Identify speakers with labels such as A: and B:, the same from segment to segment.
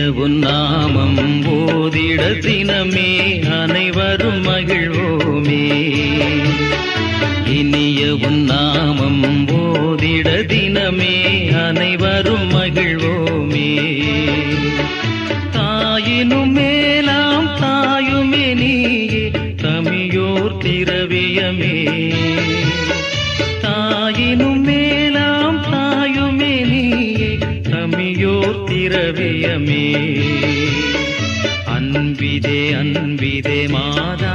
A: உன் நாமம் ஓதிட தினமே அனைவரும் மகிழ்வோமே இனிய உன் நாமம் ஓதிட தினமே அனைவரும் மகிழ்வோமே தாயினும் மேலாம் தாயுமே நீயே தமியோர் திரவியமே தாயினும் மேலாம் தாயுமே நீயே தமியோர் திரவியமே அன்பிதே அன்பிதே மாதா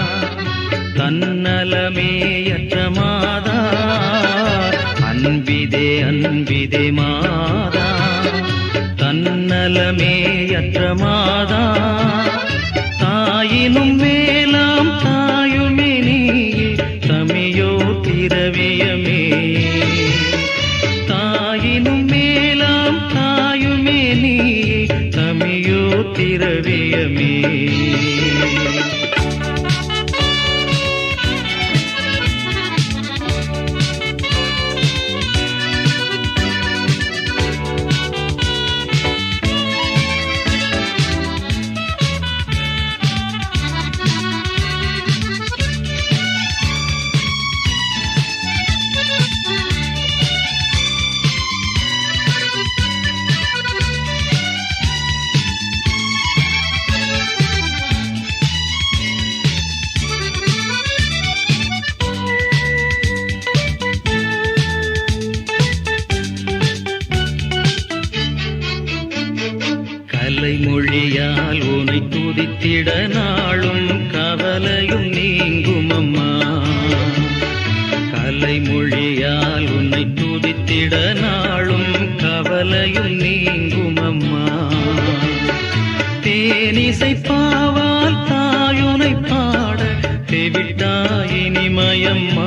A: தன்னலமேயற்ற மாதா அன்பிதே அன்பிதே மாதா தன்னலமேயற்ற மாதா தாயினும் மேலாம் தாயுமே நீயே தமியோ திரவியமே தாயினும் மேலாம் தாயுமே நீயே தமியோ திரவியமே கலைமொழியால் உனை துதித்திட நாளும் கவலையும் நீங்கும் அம்மா கலைமொழியால் உன்னை துதித்திட நாளும் கவலையும் நீங்கும் அம்மா தேனிசை பாவால் தாயுனை பாட தெவிட்டாயினிமயம்மா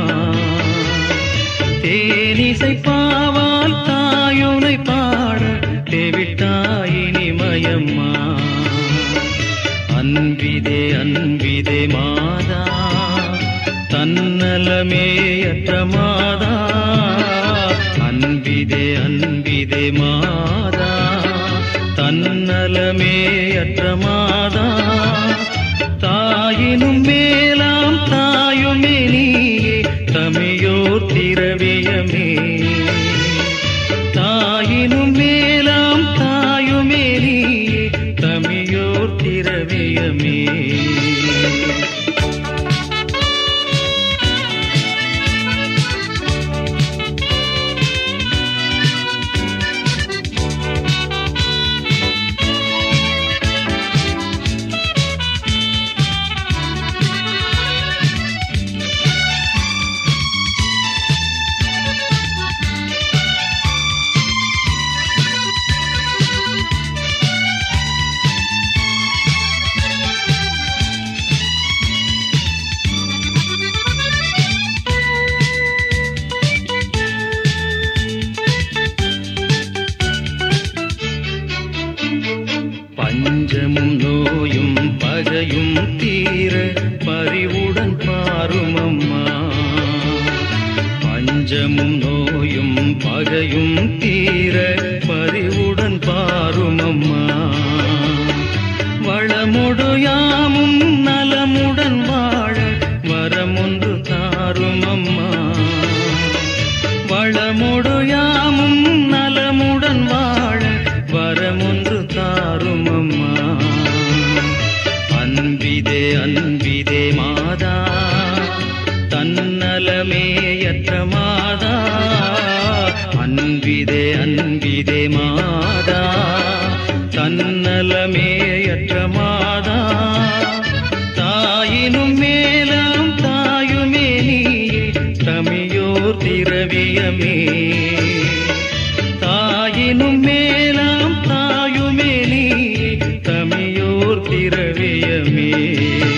A: தேனிசை பாவால் தாயுனை பாட தெவிட்டாயினிமயம்மா அன்பிதே அன்பிதே மாதா தன்னலமேயற்ற மாதா அன்பிதே அன்பிதே மாதா தன்னலமேயற்ற மாதா தாயினும் மேலாம் தாயுமே நீயே தமியோர் திரவியமே தாயினும் மேலாம் தாயுமே நீயே தமியோர் திரவியமே பஞ்சமும் நோயும் பகையும் தீர பறிவுடன் பாரும் அம்மா பஞ்சமும் நோயும் பகையும் தீர பறிவுடன் பாரும் அம்மா வளமுடு யாமும் நலமுடன் வாழ வரமொன்று தாரும் அம்மா வளமுடு யாமும் நலமுடன் வாழ வரமொன்று தாரும் அம்மா அன்பிதே அன்பிதே மாதா தன்னலமேயற்ற மாதா அன்பிதே அன்பிதே மாதா தன்னலமேயற்ற மாதா தாயினும் மேலாம் தாயுமே நீயே தமியோர் திரவியமே தாயினும் மேலாம் தாயுமே நீ தமியோர் திரவியமே